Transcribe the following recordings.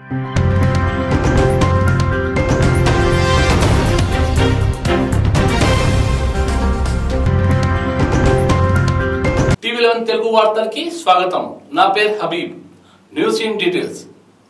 TV eleven Telugu వార్తలకి స్వాగతం నా పేరు హబీబ్ న్యూస్ ఇన్ డీటెయిల్స్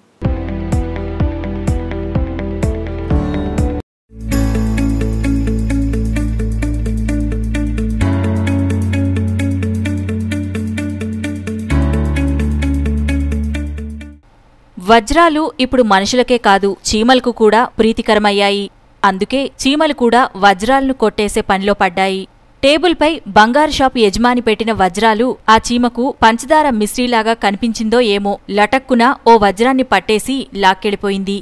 వజ్రాలు ఇప్పుడు మనుషులకే కాదు చీమలకు కూడా ప్రీతికరమయ్యాయి అందుకే చీమలు కూడా వజ్రాలను కొట్టేసే పనిలో పడ్డాయి టేబుల్పై బంగారు షాపు యజమాని పెట్టిన వజ్రాలు ఆ చీమకు పంచదార మిశ్రీలాగా కనిపించిందో ఏమో లటక్కున ఓ వజ్రాన్ని పట్టేసి లాక్కెళ్ళిపోయింది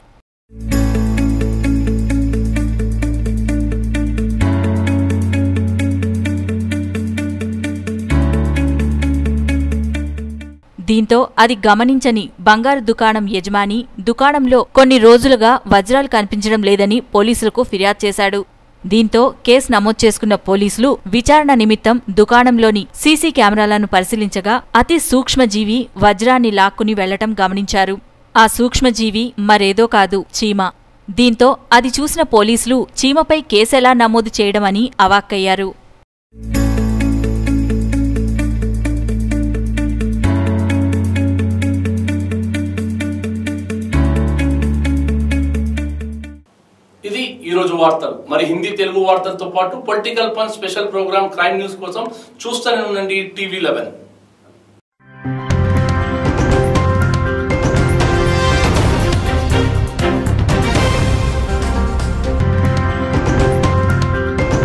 దీంతో అది గమనించని బంగారు దుకాణం యజమాని దుకాణంలో కొన్ని రోజులుగా వజ్రాలు కనిపించడం లేదని పోలీసులకు ఫిర్యాదు చేశాడు దీంతో కేసు నమోదు చేసుకున్న పోలీసులు విచారణ నిమిత్తం దుకాణంలోని సీసీ కెమెరాలను పరిశీలించగా అతి సూక్ష్మజీవి వజ్రాన్ని లాక్కుని వెళ్లటం గమనించారు ఆ సూక్ష్మజీవి మరేదో కాదు చీమ దీంతో అది చూసిన పోలీసులు చీమపై కేసెలా నమోదు చేయడమని అవాక్కయ్యారు ఇది ఈ రోజు వార్తలు మరి హిందీ తెలుగు వార్తలతో పాటు పొలిటికల్ పన్ స్పెషల్ ప్రోగ్రామ్ క్రైమ్ న్యూస్ కోసం చూస్తూనే ఉండండి టీవీ లెవెన్